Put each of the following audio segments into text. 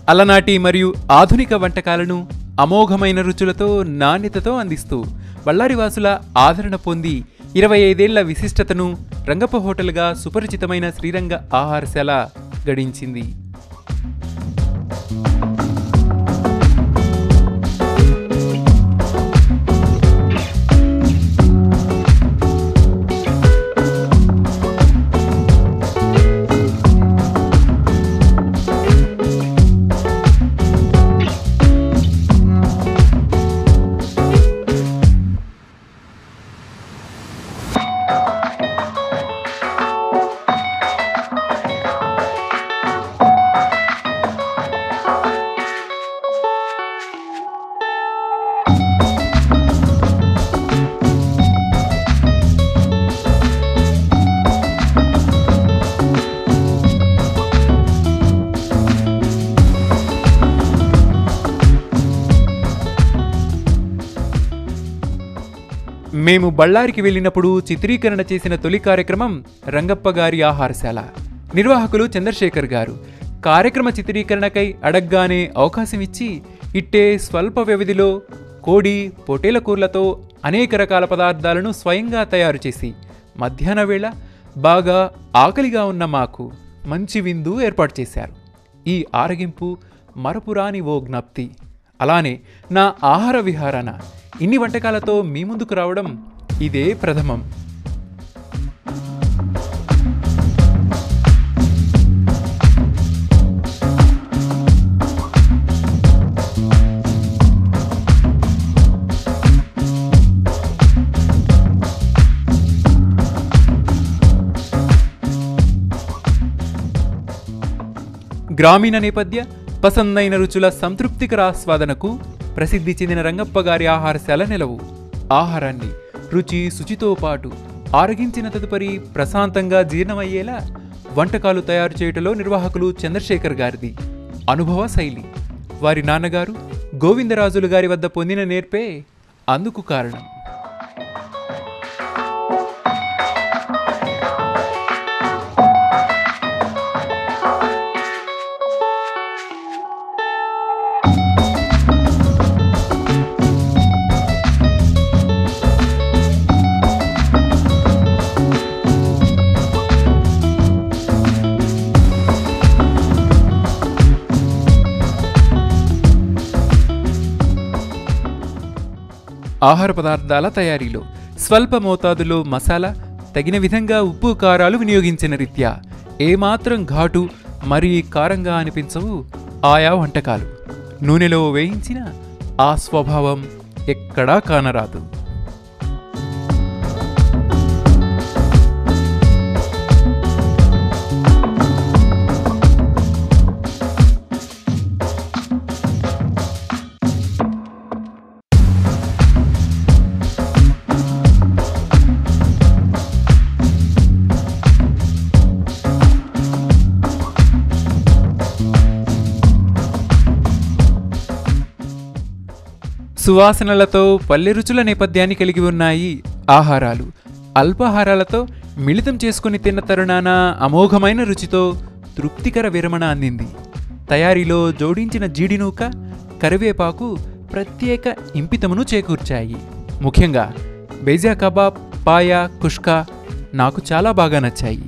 అలనాటి మరియు ఆధునిక వంటకాలను అమోఘమైన రుచులతో నాణ్యతతో అందిస్తూ బళ్ళారివాసుల ఆదరణ పొంది ఇరవై ఐదేళ్ల విశిష్టతను రంగప్ప హోటల్గా సుపరిచితమైన శ్రీరంగ ఆహారశాల గడించింది మేము బళ్ళారికి వెళ్ళినప్పుడు చిత్రీకరణ చేసిన తొలి కార్యక్రమం రంగప్ప గారి ఆహారశాల నిర్వాహకులు చంద్రశేఖర్ గారు కార్యక్రమ చిత్రీకరణకై అడగ్గానే అవకాశం ఇచ్చి ఇట్టే స్వల్ప వ్యవధిలో కోడి పొటేల కూరలతో అనేక రకాల పదార్థాలను స్వయంగా తయారు చేసి మధ్యాహ్న వేళ బాగా ఆకలిగా ఉన్న మాకు మంచి విందు ఏర్పాటు చేశారు ఈ ఆరగింపు మరపురాని ఓ జ్ఞప్తి అలానే నా ఆహార విహారాన ఇన్ని వంటకాలతో మీ ముందుకు రావడం ఇదే ప్రథమం గ్రామీణ నేపథ్య పసందైన రుచుల సంతృప్తికర ఆస్వాదనకు ప్రసిద్ధి చెందిన రంగప్ప గారి ఆహారశాల నిలవు ఆహారాన్ని రుచి శుచితో పాటు ఆరగించిన తదుపరి ప్రశాంతంగా జీర్ణమయ్యేలా వంటకాలు తయారు చేయటంలో నిర్వాహకులు చంద్రశేఖర్ గారిది అనుభవ శైలి వారి నాన్నగారు గోవిందరాజులు గారి వద్ద పొందిన నేర్పే అందుకు కారణం ఆహార పదార్థాల తయారీలో స్వల్ప మోతాదులో మసాలా తగిన విధంగా ఉప్పు కారాలు వినియోగించిన రీత్యా ఏమాత్రం ఘాటు మరీ కారంగా అనిపించవు ఆయా వంటకాలు నూనెలో వేయించిన ఆ స్వభావం ఎక్కడా కానరాదు సువాసనలతో పల్లె రుచుల నేపథ్యాన్ని కలిగి ఉన్నాయి ఆహారాలు అల్పాహారాలతో మిళితం చేసుకుని తిన్న తరుణాన అమోఘమైన రుచితో తృప్తికర విరమణ అందింది తయారీలో జోడించిన జీడినూక కరివేపాకు ప్రత్యేక ఇంపితమును చేకూర్చాయి ముఖ్యంగా బేజా కబాబ్ పాయా కుష్కా నాకు చాలా బాగా నచ్చాయి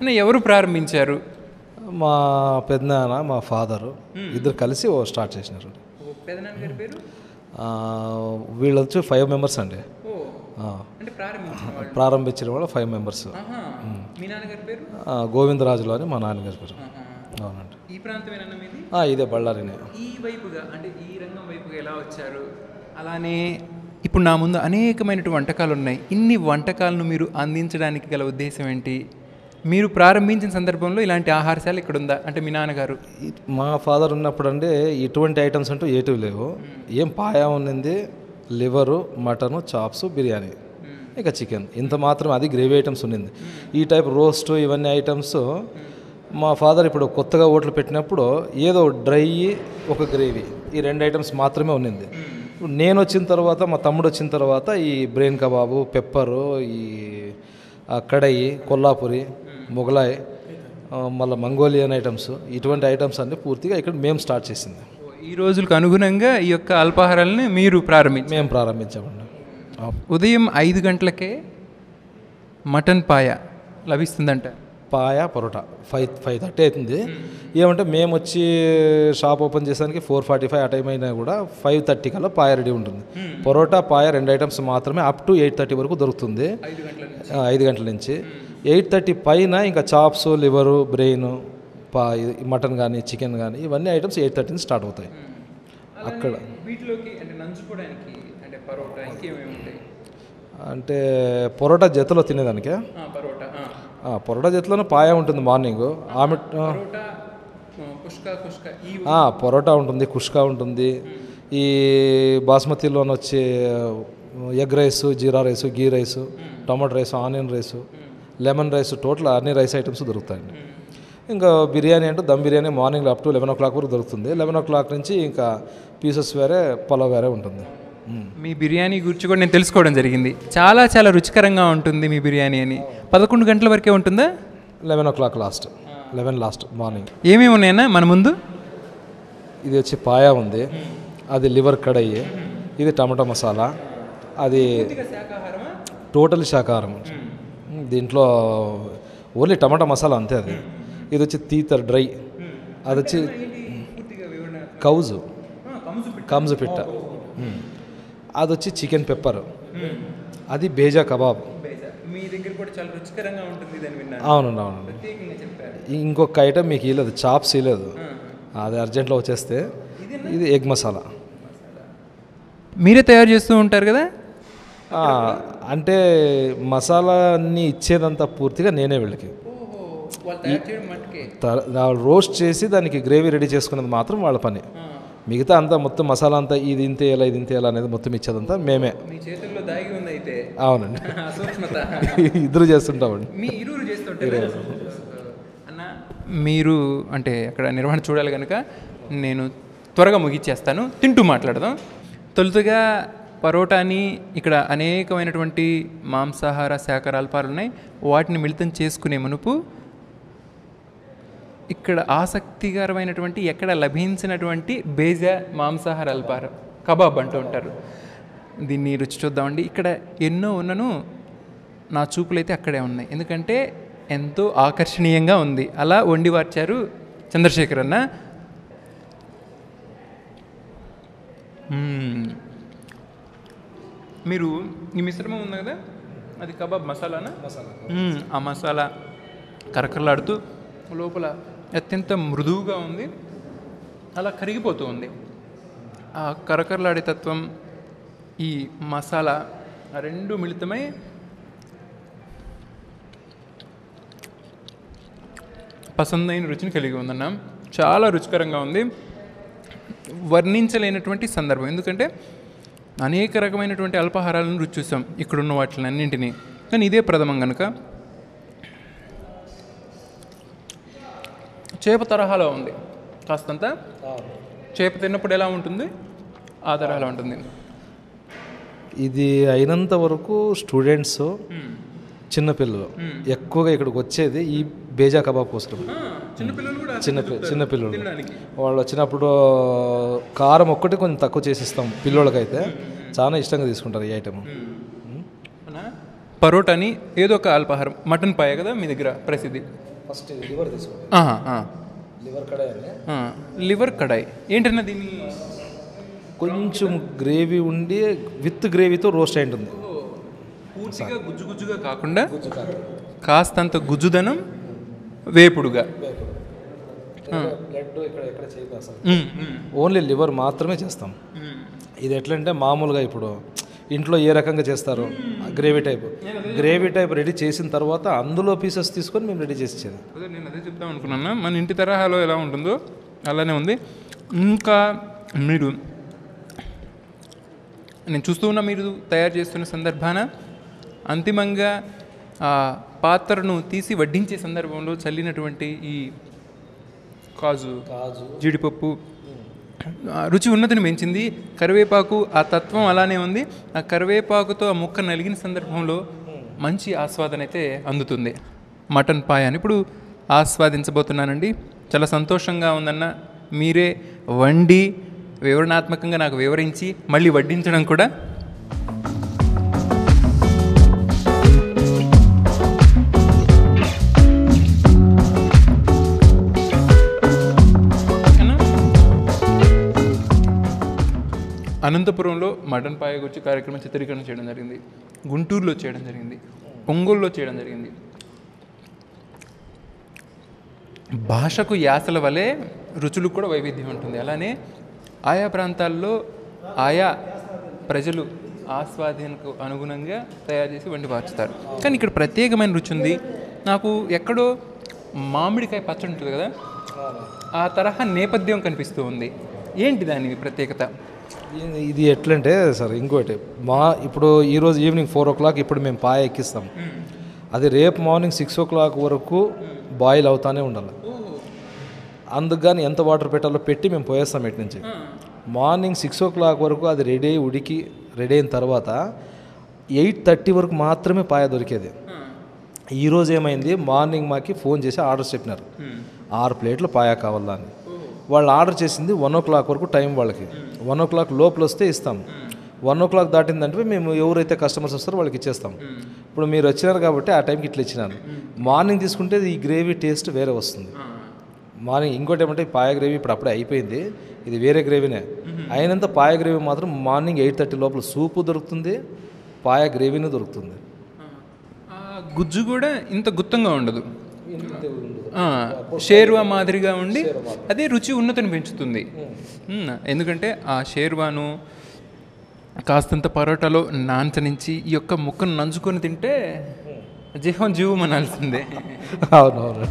అన్న ఎవరు ప్రారంభించారు మా పెద్దనాన్న మా ఫాదరు ఇద్దరు కలిసి ఓ స్టార్ట్ చేసినారు పెదనాన్న గారి పేరు ఆ, వీళ్ళు వచ్చి ఫైవ్ మెంబర్స్ అండి ఓ ఆ, అంటే ప్రారంభించిన వాళ్ళు ప్రారంభించిన వాళ్ళు ఫైవ్ మెంబర్స్ ఆహా. మీ నాన్నగారి పేరు ఆ, గోవిందరాజులు అని మా నాన్నగారి పేరు ఆహా. అవునండి ఈ ప్రాంతమేనన్న మీది ఆ, ఇదే బళ్ళారినే ఈ వైపుగా అంటే ఈ రంగం వైపుగా ఎలా వచ్చారు అలానే ఇప్పుడు నా ముందు అనేకమైనటువంటి వంటకాలు ఉన్నాయి ఇన్ని వంటకాలను మీరు అందించడానికి గల ఉద్దేశం ఏంటి మీరు ప్రారంభించిన సందర్భంలో ఇలాంటి ఆహారశాల ఇక్కడ ఉందా అంటే మీ నాన్నగారు ఈ- మా ఫాదర్ ఉన్నప్పుడు అంటే ఇటువంటి ఐటమ్స్ అంటూ ఏటివి లేవు ఏం పాయా ఉన్నింది లివరు మటను చాప్స్ బిర్యానీ ఇక చికెన్ ఇంత మాత్రం అది గ్రేవీ ఐటమ్స్ ఉన్నింది ఈ టైప్ రోస్ట్ ఇవన్నీ ఐటమ్స్ మా ఫాదర్ ఇప్పుడు కొత్తగా ఓట్లు పెట్టినప్పుడు ఏదో డ్రై ఒక గ్రేవీ ఈ రెండు ఐటమ్స్ మాత్రమే ఉన్నింది ఇప్పుడు నేను వచ్చిన తర్వాత మా తమ్ముడు వచ్చిన తర్వాత ఈ బ్రెయిన్ కబాబు పెప్పరు ఈ ఆ, కడాయి కొల్లాపురి మొగలాయ్ ఆ, మళ్ళీ మంగోలియన్ ఐటమ్స్ ఇటువంటి ఐటమ్స్ అన్ని పూర్తిగా ఇక్కడ మేము స్టార్ట్ చేసింది ఈ రోజులకు అనుగుణంగా ఈ యొక్క అల్పాహారాలను మీరు ప్రారంభించారు మేము ప్రారంభించామండి ఆ, ఉదయం ఐదు గంటలకే మటన్ పాయ లభిస్తుందంట paya parotta five five thirty అవుతుంది ఏమంటే మేము వచ్చి షాప్ ఓపెన్ చేసానికి ఫోర్ ఫార్టీ ఫైవ్ ఆ టైం అయినా కూడా ఫైవ్ థర్టీ కల్లా పాయ రెడీ ఉంటుంది పరోటా పాయ రెండు ఐటమ్స్ మాత్రమే అప్ టు ఎయిట్ థర్టీ వరకు దొరుకుతుంది ఐదు గంటల ఆ, ఐదు గంటల నుంచి ఎయిట్ థర్టీ పైన ఇంకా చాప్స్ లివరు బ్రెయిన్ పా ఇది మటన్ కానీ చికెన్ కానీ ఇవన్నీ ఐటమ్స్ ఎయిట్ థర్టీ నుంచి స్టార్ట్ అవుతాయి అక్కడ వీటిలోకి అంటే నంచుకోవడానికి అంటే పరోటా ఇంకేమేమి ఉంటాయి అంటే పొరోటా జతలో తినేదానికే పరోటా ఆ, పొరోటా జతలోనే పాయ ఉంటుంది మార్నింగ్ ఆమె ఆ, పరోటా కుష్కా కుష్కా ఈ ఆ, పొరోటా ఉంటుంది కుష్కా ఉంటుంది ఈ బాస్మతిలోని వచ్చే egg rice jeera rice ghee rice tomato rice onion rice lemon rice total అన్ని రైస్ ఐటమ్స్ దొరుకుతాయండి ఇంకా బిర్యానీ అంటే dum biryani morning up to eleven o'clock వరకు దొరుకుతుంది లెవెన్ ఓ క్లాక్ నుంచి ఇంకా పీసెస్ వేరే పలావ్ వేరే ఉంటుంది మ్మ్. మీ బిర్యానీ గురించి కూడా నేను తెలుసుకోవడం జరిగింది చాలా చాలా రుచికరంగా ఉంటుంది మీ బిర్యానీ అని పదకొండు గంటల వరకే ఉంటుందా eleven o'clock last eleven last morning ఏమేమి ఉన్నాయన్నా మన ముందు ఇది వచ్చి పాయా ఉంది అది లివర్ కడాయి ఇది టమాటా మసాలా అది టోటల్ శాకాహారం దీంట్లో ఓన్లీ టమాటా మసాలా అంతే అది ఇది వచ్చి తీతర్ డ్రై అది వచ్చి కౌజు కంజు పిట్ట మ్మ్. అది వచ్చి చికెన్ పెప్పర్ అది బేజా కబాబ్ మీ దగ్గర కూడా చాలా రుచికరంగా ఉంటుంది దాన్ని విన్నాను అవునండి అవునండి ప్రత్యేకంగా చెప్పారు ఇంకొక ఐటమ్ మీకు ఇవ్వలేదు చాప్స్ ఇవ్వలేదు అది అర్జెంట్లో వచ్చేస్తే ఇది ఎగ్ మసాలా మీరే తయారు చేస్తూ ఉంటారు కదా ఆ, అంటే మసాలా అన్ని ఇచ్చేదంతా పూర్తిగా నేనే వీళ్ళకి వాళ్ళు తయారు చేయడం మట్టుకే త- దా- రోస్ట్ చేసి దానికి గ్రేవీ రెడీ చేసుకునేది మాత్రం వాళ్ళ పని మిగతా అంతా మొత్తం మసాలా అంతా ఇది ఇంతే ఎలా ఇది ఇంతే ఎలా అనేది మొత్తం ఇచ్చేదంతా మేమే మీ చేతుల్లో దాగి ఉంది అయితే అవునండి సూక్ష్మత ఇద్దరు చేస్తుంటామండి మీ ఇరువురు చేస్తుంటారు అన్న మీరు అంటే అక్కడ నిర్వహణ చూడాలి కనుక నేను త్వరగా ముగిచ్చేస్తాను తింటూ మాట్లాడదాం తొలుతగా పరోటాని ఇక్కడ అనేకమైనటువంటి మాంసాహార శాఖర అల్పాలు ఉన్నాయి వాటిని మిళితం చేసుకునే మునుపు ఇక్కడ ఆసక్తికరమైనటువంటి ఎక్కడ లభించినటువంటి బేజా మాంసాహార అల్పారు కబాబ్ అంటూ ఉంటారు దీన్ని రుచి చూద్దామండి ఇక్కడ ఎన్నో ఉన్నను నా చూపులైతే అక్కడే ఉన్నాయి ఎందుకంటే ఎంతో ఆకర్షణీయంగా ఉంది అలా వండి వార్చారు చంద్రశేఖర్ అన్న మ్మ్. మీరు ఈ మిశ్రమం ఉంది కదా అది కబాబ్ మసాలానా మ్మ్. ఆ మసాలా కరకరలాడుతూ లోపల అత్యంత మృదువుగా ఉంది అలా కరిగిపోతూ ఉంది ఆ కరకరలాడే తత్వం ఈ మసాలా ఆ రెండు మిళితమై పసందైన రుచిని కలిగి ఉందన్న చాలా రుచికరంగా ఉంది వర్ణించలేనటువంటి సందర్భం ఎందుకంటే అనేక రకమైనటువంటి అల్పాహారాలను రుచి చూసాం ఇక్కడున్న వాటిని అన్నింటినీ కానీ ఇదే ప్రథమం కనుక చేప తరహాలో ఉంది కాస్తంత చేప తిన్నప్పుడు ఎలా ఉంటుంది ఆ తరహాలో ఉంటుంది ఇది అయినంత వరకు స్టూడెంట్స్ చిన్నపిల్లలు ఎక్కువగా ఇక్కడికి వచ్చేది ఈ బేజా కబాబ్ కోసం చిన్నపిల్లలు కూడా చిన్న చిన్నపిల్లలు వాళ్ళు వచ్చినప్పుడు కారం ఒక్కటి కొంచెం తక్కువ చేసిస్తాం పిల్లోళ్ళకైతే చాలా ఇష్టంగా తీసుకుంటారు ఈ ఐటమ్ పరోటాని ఏదో ఒక అల్పాహారం మటన్ పాయ కదా మీ దగ్గర ప్రసిద్ధి ఫస్ట్ లివర్ తీసుకోండి ఆహా, ఆ, లివర్ కడాయి ఆ. లివర్ కడాయి ఏంటన్నా దీన్ని కొంచెం గ్రేవీ ఉండి విత్ గ్రేవీతో రోస్ట్ అయి ఉంటుంది పూర్తిగా గుజ్జు గుజ్జుగా కాకుండా కాస్తంత గుజ్జుదనం వేపుడుగా బ్లడ్ ఇక్కడ ఎక్కడ చేయదు అసలు ఉమ్, ఉమ్, ఓన్లీ లివర్ మాత్రమే చేస్తాం ఉమ్. ఇది ఎట్లంటే మామూలుగా ఇప్పుడు ఇంట్లో ఏ రకంగా చేస్తారు gravy type gravy type ready చేసిన తర్వాత అందులో పీసెస్ తీసుకొని మేము రెడీ చేసి ఇచ్చేది అదే నేను అదే చెప్తాం అనుకున్నాను మన ఇంటి తరహాలో ఎలా ఉంటుందో అలానే ఉంది ఇంకా మీరు నేను చూస్తూ ఉన్న మీరు తయారు చేస్తున్న సందర్భాన అంతిమంగా ఆ పాత్రను తీసి వడ్డించే సందర్భంలో చల్లినటువంటి ఈ కాజు కాజు జీడిపప్పు ఆ రుచి ఉన్నతిని పెంచింది కరివేపాకు ఆ తత్వం అలానే ఉంది ఆ కరివేపాకుతో ఆ ముక్క నలిగిన సందర్భంలో మంచి ఆస్వాదన అయితే అందుతుంది మటన్ పాయాన్ని ఇప్పుడు ఆస్వాదించబోతున్నానండి చాలా సంతోషంగా ఉందన్న మీరే వండి వివరణాత్మకంగా నాకు వివరించి మళ్ళీ వడ్డించడం కూడా ఓకేనా? అనంతపురంలో మటన్ పాయ గురించి కార్యక్రమం చిత్రీకరణ చేయడం జరిగింది గుంటూరులో చేయడం జరిగింది ఒంగోలులో చేయడం జరిగింది భాషకు యాసల వలె రుచులు కూడా వైవిధ్యం ఉంటుంది అలానే ఆయా ప్రాంతాల్లో ఆయా ప్రజలు ఆస్వాదనకు అనుగుణంగా తయారు చేసి వండి మార్చుతారు కానీ ఇక్కడ ప్రత్యేకమైన రుచి ఉంది నాకు ఎక్కడో మామిడికాయ పచ్చడి ఉంటుంది కదా ఆ తరహా నేపథ్యం కనిపిస్తూ ఉంది ఏంటి దాని ప్రత్యేకత ఇది- ఇది ఎట్లంటే సార్ ఇంకోటి మా ఇప్పుడు ఈరోజు ఈవినింగ్ ఫోర్ ఓ క్లాక్ ఇప్పుడు మేము పాయ ఎక్కిస్తాం అది రేపు మార్నింగ్ సిక్స్ ఓ క్లాక్ వరకు బాయిల్ అవుతానే ఉండాలి అందుకు కానీ ఎంత వాటర్ పెట్టాలో పెట్టి మేము పోయేస్తాం ఇటు నుంచి మార్నింగ్ సిక్స్ ఓ క్లాక్ వరకు అది రెడీ అయి ఉడికి రెడీ అయిన తర్వాత ఎయిట్ థర్టీ వరకు మాత్రమే పాయ దొరికేది ఈరోజు ఏమైంది మార్నింగ్ మాకి ఫోన్ చేసి ఆర్డర్స్ చెప్పినారు ఆరు ప్లేట్లు పాయా కావాలా అని వాళ్ళు ఆర్డర్ చేసింది వన్ ఓ క్లాక్ వరకు టైం వాళ్ళకి వన్ ఓ క్లాక్ లోపల వస్తే ఇస్తాం వన్ ఓ క్లాక్ దాటిందంటే మేము ఎవరైతే కస్టమర్స్ వస్తారో వాళ్ళకి ఇచ్చేస్తాం ఇప్పుడు మీరు వచ్చినారు కాబట్టి ఆ టైంకి ఇట్లా ఇచ్చినాను మార్నింగ్ తీసుకుంటే ఈ గ్రేవీ టేస్ట్ వేరే వస్తుంది మార్నింగ్ ఇంకోటి ఏమంటే ఈ పాయ గ్రేవీ ఇప్పుడు అప్పుడే అయిపోయింది ఇది వేరే గ్రేవీనే అయినంత పాయ గ్రేవీ మాత్రం మార్నింగ్ ఎయిట్ థర్టీ లోపల సూపు దొరుకుతుంది పాయ గ్రేవీని దొరుకుతుంది ఆ గుజ్జు కూడా ఇంత గుత్తంగా ఉండదు ఆ, షేర్వా మాదిరిగా ఉండి అదే రుచి ఉన్నతిని పెంచుతుంది ఉమ్, ఎందుకంటే ఆ షేర్వాను కాస్తంత పరోటాలో నాంచనించి ఈ యొక్క ముక్కను నంచుకొని తింటే జీవం జీవం అనాల్సిందే అవునవును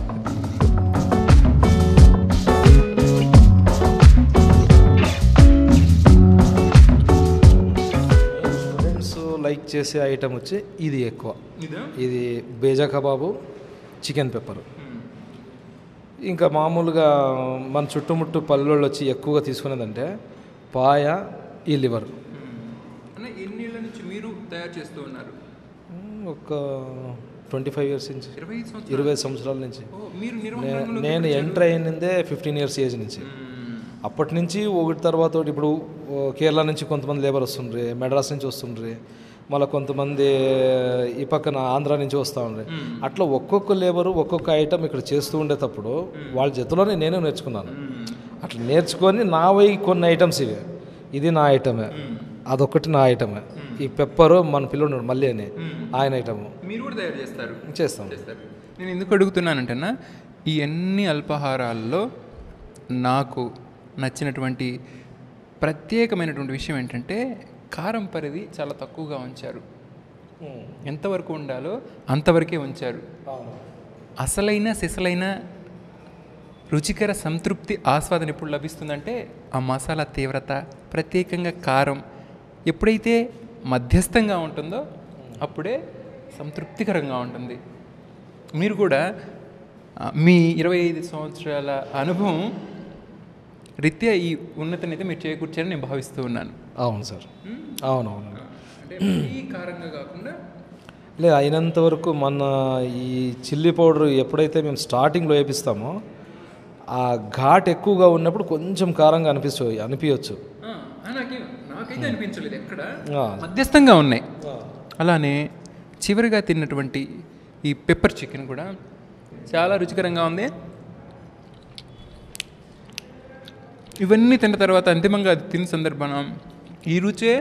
స్టూడెంట్స్ లైక్ చేసే ఐటమ్ వచ్చి ఇది ఎక్కువ ఇదా ఇది బేజా కబాబు చికెన్ పెప్పర్ ఇంకా మామూలుగా మన చుట్టుముట్టు పల్లెళ్ళు వచ్చి ఎక్కువగా తీసుకునేదంటే పాయ ఈ లివర్ అన్న ఎన్నేళ్ళ నుంచి మీరు తయారు చేస్తూ ఉన్నారు ఒక ట్వంటీ ఫైవ్ ఇయర్స్ నుంచి ఇరవై ఐదు సంవత్సరాలు ఇరవై సంవత్సరాల నుంచి ఓ, మీరు నిర్వహణ నే- రంగంలో నేను ఎంటర్ అయిందే ఫిఫ్టీన్ ఇయర్స్ ఏజ్ నుంచి మ్మ్. అప్పటి నుంచి ఒకటి తర్వాత ఒకటి ఇప్పుడు ఓ, కేరళ నుంచి కొంతమంది లేబర్ వస్తుండ్రి మెడ్రాస్ నుంచి వస్తుండ్రి మళ్ళీ కొంతమంది ఈ పక్కన ఆంధ్ర నుంచి వస్తూ ఉండ్రి అట్లా ఒక్కొక్క లేబరు ఒక్కొక్క ఐటమ్ ఇక్కడ చేస్తూ ఉండేటప్పుడు వాళ్ళ జతలోనే నేనే నేర్చుకున్నాను అట్లా నేర్చుకొని నా వై కొన్ని ఐటమ్స్ ఇవి ఇది నా ఐటమే అదొకటి నా ఐటమే ఈ పెప్పరు మన పిల్లడు మళ్ళీ అని ఆయన ఐటము మీరు కూడా తయారు చేస్తారు చేస్తాం చేస్తారు నేను ఎందుకు అడుగుతున్నానంటేనా ఈ అన్ని అల్పాహారాల్లో నాకు నచ్చినటువంటి ప్రత్యేకమైనటువంటి విషయం ఏంటంటే కారం పరిధి చాలా తక్కువగా ఉంచారు ఎంతవరకు ఉండాలో అంతవరకే ఉంచారు అసలైన సిసలైన రుచికర సంతృప్తి ఆస్వాదన ఎప్పుడు లభిస్తుందంటే ఆ మసాలా తీవ్రత ప్రత్యేకంగా కారం ఎప్పుడైతే మధ్యస్థంగా ఉంటుందో అప్పుడే సంతృప్తికరంగా ఉంటుంది మీరు కూడా ఆ, మీ ఇరవై ఐదు సంవత్సరాల అనుభవం రీత్యా ఈ ఉన్నతిని అయితే మీరు చేకూర్చారని నేను భావిస్తూ ఉన్నాను అవును సార్ అవునవును అంటే ఈ కారంగా కాకుండా లేదు అయినంత వరకు మన ఈ చిల్లీ పౌడర్ ఎప్పుడైతే మేము స్టార్టింగ్లో వేపిస్తామో ఆ ఘాట్ ఎక్కువగా ఉన్నప్పుడు కొంచెం కారంగా అనిపించు అనిపించవచ్చు ఆ, నాకేం నాకైతే అనిపించలేదు ఎక్కడ ఆ. మధ్యస్థంగా ఉన్నాయి అలానే చివరిగా తిన్నటువంటి ఈ పెప్పర్ చికెన్ కూడా చాలా రుచికరంగా ఉంది ఇవన్నీ తిన్న తర్వాత అంతిమంగా అది తిన్న సందర్భాన ఈ రుచే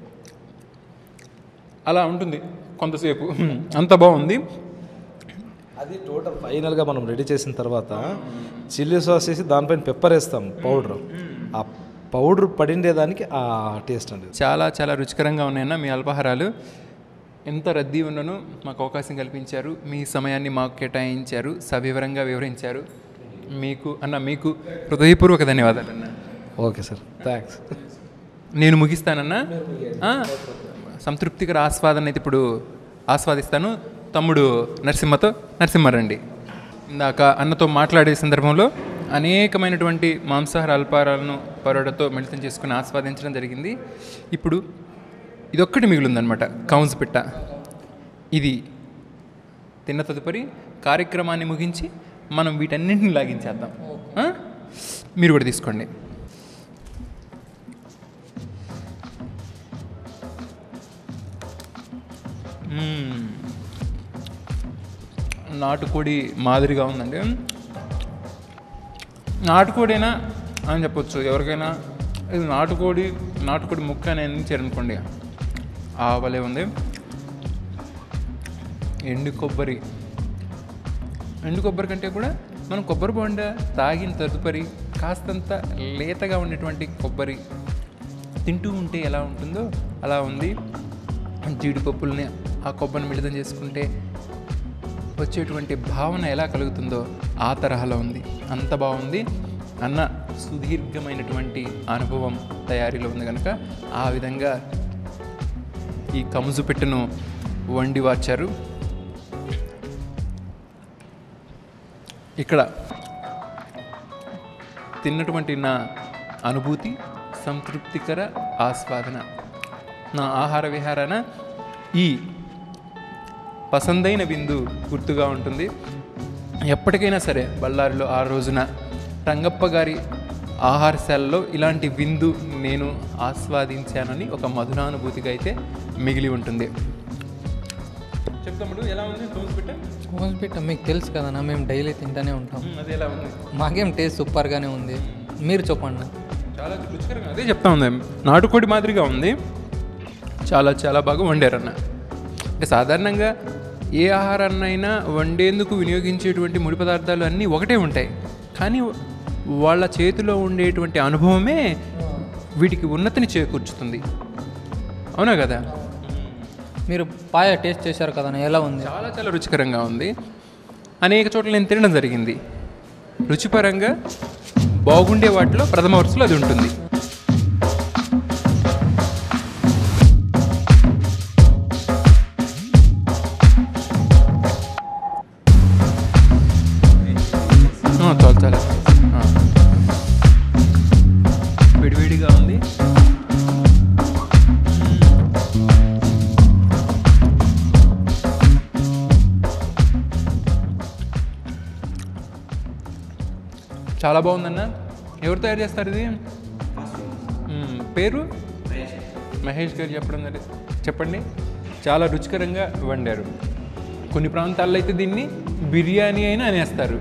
అలా ఉంటుంది కొంతసేపు అంత బాగుంది అది టోటల్ ఫైనల్గా మనం రెడీ చేసిన తర్వాత చిల్లీ సాస్ వేసి దానిపైన పెప్పర్ వేస్తాం పౌడర్ ఆ పౌడర్ పడిండేదానికి ఆ టేస్ట్ అండి చాలా చాలా రుచికరంగా ఉన్నాయన్న మీ అల్పాహారాలు ఎంత రద్దీ ఉన్నను మాకు అవకాశం కల్పించారు మీ సమయాన్ని మాకు కేటాయించారు సవివరంగా వివరించారు మీకు అన్న మీకు హృదయపూర్వక ధన్యవాదాలు అన్న ఓకే సార్ థ్యాంక్స్ నేను ముగిస్తానన్నా ఆ, సంతృప్తికర ఆస్వాదన అయితే ఇప్పుడు ఆస్వాదిస్తాను తమ్ముడు నరసింహతో నరసింహారండి ఇందాక అన్నతో మాట్లాడే సందర్భంలో అనేకమైనటువంటి మాంసాహార అల్పాహారాలను పరోడతో మిళితం చేసుకుని ఆస్వాదించడం జరిగింది ఇప్పుడు ఇదొక్కటి మిగిలిందనమాట కౌన్స్ పిట్ట ఇది తిన్న తదుపరి కార్యక్రమాన్ని ముగించి మనం వీటన్నింటిని లాగించేద్దాం ఆ? మీరు కూడా తీసుకోండి మ్మ్. నాటుకోడి మాదిరిగా ఉందండి నాటుకోడైనా అని చెప్పొచ్చు ఎవరికైనా ఇది నాటుకోడి నాటుకోడి ముక్క అని అనుకోండి ఆ వలే ఉంది ఎండు కొబ్బరి ఎండు కొబ్బరి కంటే కూడా మనం కొబ్బరి బొండ తాగిన తదుపరి కాస్తంత లేతగా ఉండేటువంటి కొబ్బరి తింటూ ఉంటే ఎలా ఉంటుందో అలా ఉంది జీడిపప్పుల్ని ఆ కొబ్బరిని మిళితం చేసుకుంటే వచ్చేటువంటి భావన ఎలా కలుగుతుందో ఆ తరహాలో ఉంది అంత బాగుంది అన్న సుదీర్ఘమైనటువంటి అనుభవం తయారీలో ఉంది కనుక ఆ విధంగా ఈ కముజు పెట్టెను వండి వార్చారు ఇక్కడ తిన్నటువంటి నా అనుభూతి సంతృప్తికర ఆస్వాదన నా ఆహార విహారాన ఈ పసందైన విందు గుర్తుగా ఉంటుంది ఎప్పటికైనా సరే బళ్ళారిలో ఆ రోజున రంగప్ప గారి ఆహారశాలలో ఇలాంటి విందు నేను ఆస్వాదించానని ఒక మధురానుభూతిగా అయితే మిగిలి ఉంటుంది చెప్తాముడు ఎలా ఉంది తోసిపెట్ట హోస్పిటల్ మీకు తెలుసు కదన్నా మేము డైలీ తింటూనే ఉంటాం అది ఎలా ఉంది మాకేం టేస్ట్ సూపర్గానే ఉంది మీరు చెప్పండి చాలా రుచికరంగా అదే చెప్తా ఉంది నాటుకోడి మాదిరిగా ఉంది చాలా చాలా బాగా వండారన్న అంటే సాధారణంగా ఏ ఆహారాన్నైనా వండేందుకు వినియోగించేటువంటి ముడి పదార్థాలు అన్నీ ఒకటే ఉంటాయి కానీ వాళ్ళ చేతిలో ఉండేటువంటి అనుభవమే వీటికి ఉన్నతిని చేకూర్చుతుంది అవునా కదా మీరు పాయ టేస్ట్ చేశారు కదన్నా ఎలా ఉంది చాలా చాలా రుచికరంగా ఉంది అనేక చోట్ల నేను తినడం జరిగింది రుచిపరంగా బాగుండే వాటిలో ప్రథమ వరుసలో అది ఉంటుంది ఆ, చాలు చాలు ఆ. విడివిడిగా ఉంది చాలా బాగుందన్న ఎవరు తయారు చేస్తారు ఇది మ్మ్. పేరు మహేష్ గారు చెప్పడం జరిగింది చెప్పండి చాలా రుచికరంగా వండారు కొన్ని ప్రాంతాల్లో అయితే దీన్ని బిర్యానీ అయినా అనేస్తారు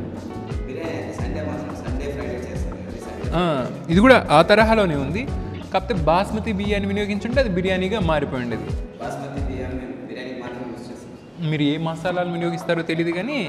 ఆ, ఇది కూడా ఆ తరహాలోనే ఉంది కాకపోతే బాస్మతి బియ్యాన్ని వినియోగించుంటే అది బిర్యానీగా మారిపోయి ఉండేది మీరు ఏ మసాలాలు వినియోగిస్తారో తెలియదు కానీ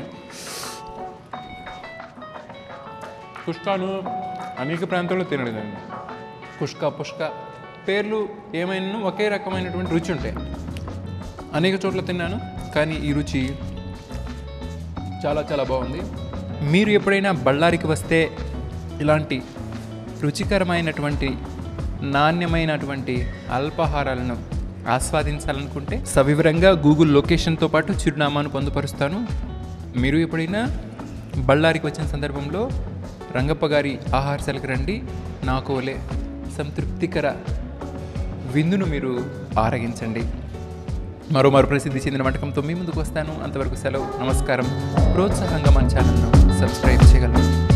కుష్కాను అనేక ప్రాంతాల్లో తినలేదండి కుష్క పుష్క పేర్లు ఏమైనా ఒకే రకమైనటువంటి రుచి ఉంటాయి అనేక చోట్ల తిన్నాను కానీ ఈ రుచి చాలా చాలా బాగుంది మీరు ఎప్పుడైనా బళ్ళారికి వస్తే ఇలాంటి రుచికరమైనటువంటి నాణ్యమైనటువంటి అల్పాహారాలను ఆస్వాదించాలనుకుంటే సవివరంగా గూగుల్ లొకేషన్తో పాటు చిరునామాను పొందుపరుస్తాను మీరు ఎప్పుడైనా బళ్ళారికి వచ్చిన సందర్భంలో రంగప్ప గారి ఆహారశాలకు రండి నాకు వలె సంతృప్తికర విందును మీరు ఆరగించండి మరో మరో ప్రసిద్ధి చెందిన వంటకంతో మీ ముందుకు వస్తాను అంతవరకు సెలవు నమస్కారం ప్రోత్సాహంగా మన ఛానల్ను సబ్స్క్రైబ్ చేయగలరు